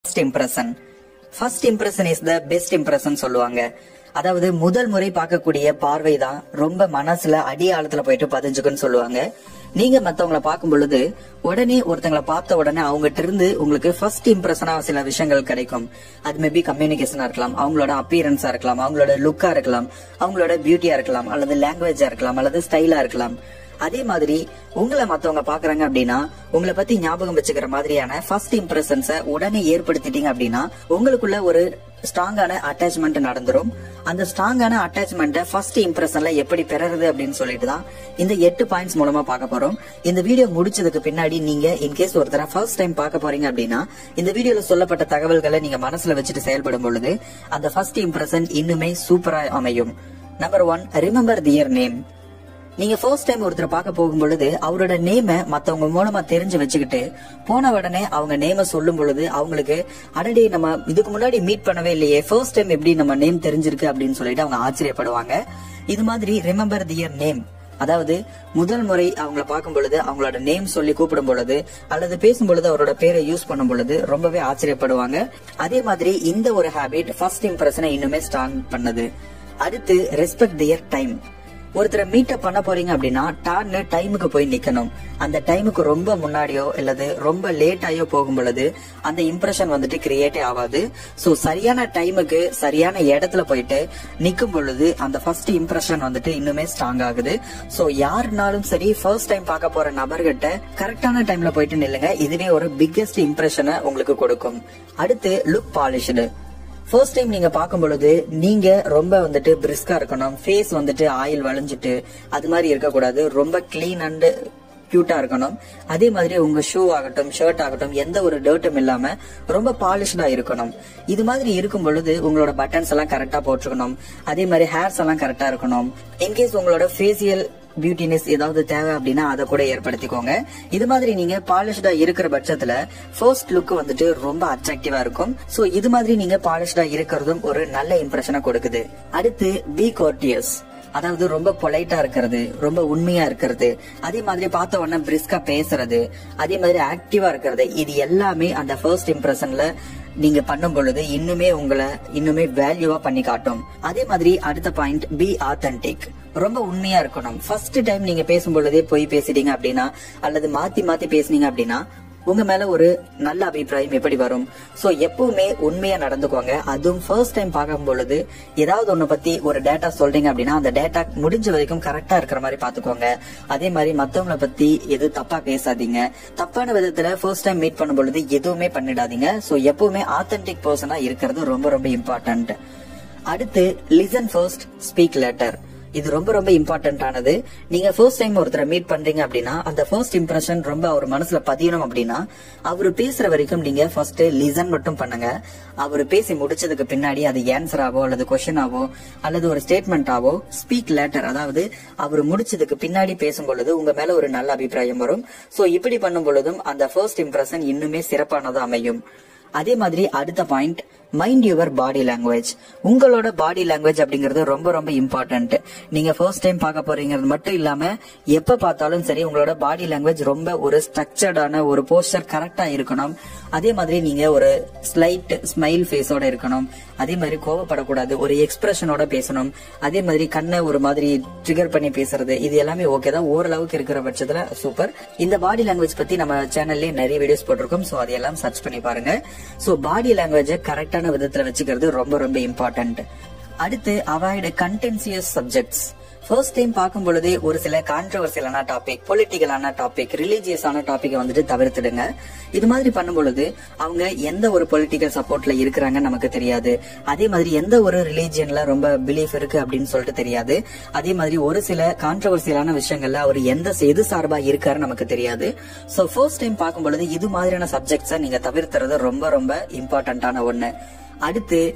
first impression first impression is the best impression சொல்லுவாங்க அதாவது முதல் முறை பார்க்கக்கூடிய பார்வை தான் ரொம்ப மனசுல அடி ஆழத்துல போயிட்டு பதிஞ்சுக்குன்னு சொல்லுவாங்க நீங்க மத்தவங்களை பார்க்கும் பொழுது உடனே ஒருத்தங்களை பார்த்த உடனே அவங்ககிட்ட இருந்து உங்களுக்கு ஃபர்ஸ்ட் இம்ப்ரெஷனா சில விஷயங்கள் கிடைக்கும் அது மேபி கம்யூனிகேஷனா இருக்கலாம் அவங்களோட அப்பியரன்ஸா இருக்கலாம் அவங்களோட லுக்கா இருக்கலாம் அவங்களோட பியூட்டியா இருக்கலாம் அல்லது லாங்குவேஜா இருக்கலாம் அல்லது ஸ்டைலா இருக்கலாம் அதே மாதிரி உங்களை மத்தவங்க பாக்குறாங்க அப்படின்னா உங்களை பத்தி ஞாபகம் வச்சுக்கிற மாதிரியான ஃபர்ஸ்ட் இம்ப்ரெஷன்ஸ உடனே ஏற்படுத்திட்டீங்க அப்படின்னா உங்களுக்குள்ள ஒரு ஸ்ட்ராங்கான அட்டாச்மெண்ட் நடந்துரும் அந்த ஸ்ட்ராங்கான அட்டாச்மெண்ட்டை ஃபர்ஸ்ட் இம்ப்ரெஷன்ல எப்படி பெறது அப்படின்னு சொல்லிட்டு தான் இந்த எட்டு பாயிண்ட்ஸ் மூலமா பார்க்க போறோம் இந்த வீடியோ முடிச்சதுக்கு பின்னாடி நீங்க இன்கேஸ் ஒருத்தர ஃபர்ஸ்ட் டைம் பார்க்க போறீங்க அப்படின்னா இந்த வீடியோல சொல்லப்பட்ட தகவல்களை நீங்க மனசுல வச்சுட்டு செயல்படும் பொழுது அந்த ஃபர்ஸ்ட் இம்ப்ரெஷன் இன்னுமே சூப்பரா அமையும் number one remember their name நீங்க ஃபர்ஸ்ட் டைம் ஒருத்தர் பார்க்க போகும் பொழுது அவரோட நேம மத்தவங்க மூலமா தெரிஞ்சு வச்சுக்கிட்டு போன உடனே அவங்க நேம சொல்லும் பொழுது அவங்களுக்கு அடடே நம்ம இதுக்கு முன்னாடி மீட் பண்ணவே இல்லையே ஃபர்ஸ்ட் டைம் எப்படி நம்ம நேம் தெரிஞ்சிருக்கு அப்படின்னு சொல்லிட்டு அவங்க ஆச்சரியப்படுவாங்க இது மாதிரி ரிமெம்பர் தியர் நேம் அதாவது முதல் முறை அவங்கள பார்க்கும் பொழுது அவங்களோட நேம் சொல்லி கூப்பிடும் பொழுது அல்லது பேசும் பொழுது அவரோட பேரை யூஸ் பண்ணும் பொழுது ரொம்பவே ஆச்சரியப்படுவாங்க அதே மாதிரி இந்த ஒரு ஹாபிட் ஃபர்ஸ்ட் இம்ப்ரெஷனை இன்னுமே ஸ்ட்ராங் பண்ணுது அடுத்து ரெஸ்பெக்ட் தியர் டைம் ஒருத்தரை மீட்டப் பண்ண போறீங்க அப்படின்னா டான்னு டைமுக்கு போய் நிக்கணும் அந்த டைமுக்கு ரொம்ப முன்னாடியோ அல்லது ரொம்ப லேட் ஆயோ போகும் பொழுது அந்த இம்ப்ரெஷன் வந்துட்டு கிரியேட்டே ஆகாது சோ சரியான டைமுக்கு சரியான இடத்துல போயிட்டு நிக்கும் பொழுது அந்த ஃபர்ஸ்ட் இம்ப்ரெஷன் வந்துட்டு இன்னுமே ஸ்ட்ராங் ஆகுது சோ யாருனாலும் சரி ஃபர்ஸ்ட் டைம் பார்க்க போற நபர்கிட்ட கரெக்டான டைம்ல போயிட்டு நில்லுங்க இதுவே ஒரு பிக்கெஸ்ட் இம்ப்ரெஷனை உங்களுக்கு கொடுக்கும் அடுத்து லுக் பாலிஷ்டு ஃபர்ஸ்ட் டைம் நீங்க பார்க்கும் பொழுது நீங்க ரொம்ப வந்துட்டு பிரிஸ்கா இருக்கணும் ஃபேஸ் வந்துட்டு ஆயில் வளைஞ்சிட்டு அது மாதிரி இருக்கக்கூடாது ரொம்ப கிளீன் அண்ட் கியூட்டா இருக்கணும் அதே மாதிரி உங்க ஷூ ஆகட்டும் ஷர்ட் ஆகட்டும் எந்த ஒரு டர்ட்டும் இல்லாம ரொம்ப பாலிஷ்டா இருக்கணும் இது மாதிரி இருக்கும் பொழுது உங்களோட பட்டன்ஸ் எல்லாம் கரெக்டா போட்டுருக்கணும் அதே மாதிரி ஹேர்ஸ் எல்லாம் கரெக்டா இருக்கணும் இன்கேஸ் உங்களோட ஃபேசியல் பியூட்டினஸ் ஏதாவது தேவை அப்படின்னா அதை கூட ஏற்படுத்திக்கோங்க இது மாதிரி நீங்க பாலிஷ்டா இருக்கிற பட்சத்துல ஃபர்ஸ்ட் லுக் வந்துட்டு ரொம்ப அட்ராக்டிவா இருக்கும் சோ இது மாதிரி நீங்க பாலிஷ்டா இருக்கிறதும் ஒரு நல்ல இம்ப்ரெஷனை கொடுக்குது அடுத்து பி கோர்டியஸ் அதாவது ரொம்ப பொலைட்டா இருக்கிறது ரொம்ப உண்மையா இருக்கிறது அதே மாதிரி பார்த்த உடனே பிரிஸ்கா பேசுறது அதே மாதிரி ஆக்டிவா இருக்கிறது இது எல்லாமே அந்த ஃபர்ஸ்ட் இம்ப்ரெஷன்ல நீங்க பண்ணும் பொழுது இன்னுமே உங்களை இன்னுமே வேல்யூவா பண்ணி காட்டும் அதே மாதிரி அடுத்த பாயிண்ட் பி ஆத்தன்டிக் ரொம்ப உண்மையா இருக்கணும் ஃபர்ஸ்ட் டைம் நீங்க பேசும் பொழுதே போய் பேசிட்டீங்க அப்படின்னா அல்லது மாத்தி மாத்தி பேசுனீங்க அப்படின்னா உங்க மேல ஒரு நல்ல அபிப்பிராயம் எப்படி வரும் சோ எப்பவுமே உண்மையா நடந்துக்கோங்க அதுவும் ஃபர்ஸ்ட் டைம் பார்க்கும் பொழுது ஏதாவது ஒண்ணு பத்தி ஒரு டேட்டா சொல்றீங்க அப்படின்னா அந்த டேட்டா முடிஞ்ச வரைக்கும் கரெக்டா இருக்கிற மாதிரி பாத்துக்கோங்க அதே மாதிரி மத்தவங்கள பத்தி எது தப்பா பேசாதீங்க தப்பான விதத்துல ஃபர்ஸ்ட் டைம் மீட் பண்ணும் பொழுது எதுவுமே பண்ணிடாதீங்க சோ எப்பவுமே ஆத்தென்டிக் பர்சனா இருக்கிறது ரொம்ப ரொம்ப இம்பார்ட்டன்ட் அடுத்து லிசன் ஃபர்ஸ்ட் ஸ்பீக் லேட்டர் இது ரொம்ப ரொம்ப இம்பார்ட்டன்ட் ஆனது நீங்க ஃபர்ஸ்ட் டைம் ஒருத்தரை மீட் பண்றீங்க அப்படின்னா அந்த ஃபர்ஸ்ட் இம்ப்ரெஷன் ரொம்ப அவர் மனசுல பதியணும் அப்படின்னா அவர் பேசுற வரைக்கும் நீங்க ஃபர்ஸ்ட் லிசன் மட்டும் பண்ணுங்க அவர் பேசி முடிச்சதுக்கு பின்னாடி அது ஆன்சர் ஆவோ அல்லது கொஸ்டின் ஆவோ அல்லது ஒரு ஸ்டேட்மெண்ட் ஆவோ ஸ்பீக் லேட்டர் அதாவது அவர் முடிச்சதுக்கு பின்னாடி பேசும் பொழுது உங்க மேல ஒரு நல்ல அபிப்பிராயம் வரும் சோ இப்படி பண்ணும் பொழுதும் அந்த ஃபர்ஸ்ட் இம்ப்ரெஷன் இன்னுமே சிறப்பானதா அமையும் அதே மாதிரி அடுத்த point mind your body language உங்களோட பாடி லாங்குவேஜ் அப்படிங்கிறது ரொம்ப ரொம்ப இம்பார்ட்டன்ட் நீங்க ஃபர்ஸ்ட் டைம் பார்க்க போறீங்கிறது மட்டும் இல்லாம எப்ப பார்த்தாலும் சரி உங்களோட பாடி லாங்குவேஜ் ரொம்ப ஒரு ஸ்ட்ரக்சர்டான ஒரு போஸ்டர் கரெக்டா இருக்கணும் அதே மாதிரி நீங்க ஒரு ஸ்லைட் ஸ்மைல் ஃபேஸோட இருக்கணும் அதே மாதிரி கோவப்படக்கூடாது ஒரு எக்ஸ்பிரஷனோட பேசணும் அதே மாதிரி கண்ணை ஒரு மாதிரி ட்ரிகர் பண்ணி பேசுறது இது எல்லாமே ஓகே தான் ஓரளவுக்கு இருக்கிற பட்சத்துல சூப்பர் இந்த பாடி லாங்குவேஜ் பத்தி நம்ம சேனல்லே நிறைய வீடியோஸ் போட்டிருக்கோம் சோ அதையெல்லாம் சர்ச் பண்ணி பாருங்க சோ பாடி லாங்குவேஜ் கரெக்டான விதத்துல வச்சுக்கிறது ரொம்ப ரொம்ப இம்பார்ட்டன்ட் அடுத்து avoid contentious subjects first time பார்க்கும் பொழுதே ஒரு சில கான்ட்ரவர்சியலான டாபிக் பொலிட்டிக்கலான டாபிக் ரிலீஜியஸான டாபிக் வந்துட்டு தவிர்த்துடுங்க இது மாதிரி பண்ணும் பொழுது அவங்க எந்த ஒரு பொலிட்டிக்கல் சப்போர்ட்ல இருக்கிறாங்கன்னு நமக்கு தெரியாது அதே மாதிரி எந்த ஒரு ரிலீஜியன்ல ரொம்ப பிலீஃப் இருக்கு அப்படின்னு சொல்லிட்டு தெரியாது அதே மாதிரி ஒரு சில கான்ட்ரவர்சியலான விஷயங்கள்ல அவர் எந்த எது சார்பா இருக்காரு நமக்கு தெரியாது சோ ஃபர்ஸ்ட் டைம் பார்க்கும் பொழுது இது மாதிரியான சப்ஜெக்ட்ஸை நீங்க தவிர்த்துறது ரொம்ப ரொம்ப இம்பார்ட்டன்டான ஒண்ணு அடுத்து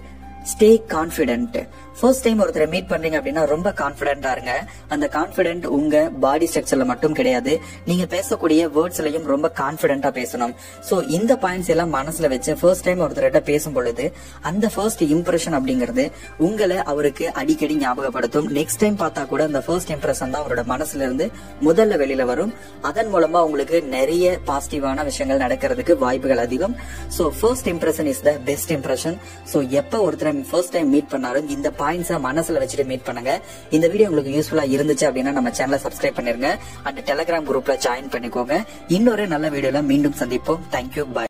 ஸ்டே கான்பிடென்ட் ஃபர்ஸ்ட் டைம் ஒருத்தரை மீட் பண்றீங்க அப்படின்னா ரொம்ப கான்பிடென்டா இருங்க அந்த கான்பிடென்ட் உங்க பாடி ஸ்ட்ரக்சர்ல மட்டும் கிடையாது நீங்க பேசக்கூடிய வேர்ட்ஸ்லயும் ரொம்ப கான்பிடென்டா பேசணும் சோ இந்த பாயிண்ட்ஸ் எல்லாம் மனசுல வச்சு ஃபர்ஸ்ட் டைம் ஒருத்தர்கிட்ட பேசும் பொழுது அந்த ஃபர்ஸ்ட் இம்ப்ரெஷன் அப்படிங்கிறது உங்களை அவருக்கு அடிக்கடி ஞாபகப்படுத்தும் நெக்ஸ்ட் டைம் பார்த்தா கூட அந்த ஃபர்ஸ்ட் இம்ப்ரெஷன் தான் அவரோட மனசுல இருந்து முதல்ல வெளியில வரும் அதன் மூலமா உங்களுக்கு நிறைய பாசிட்டிவான விஷயங்கள் நடக்கிறதுக்கு வாய்ப்புகள் அதிகம் so first impression is the best impression so எப்ப ஒருத்தரை ஃபர்ஸ்ட் டைம் மீட் பண்ணாலும் இந்த பாயிண்ட்ஸை மனசுல வச்சுட்டு மீட் பண்ணுங்க இந்த வீடியோ உங்களுக்கு யூஸ்ஃபுல்லா இருந்துச்சு அப்படின்னா நம்ம சேனலை சப்ஸ்கிரைப் பண்ணிருங்க அண்ட் டெலிகிராம் குரூப்ல ஜாயின் பண்ணிக்கோங்க இன்னொரு நல்ல வீடியோல மீண்டும் சந்திப்போம் தேங்க்யூ பை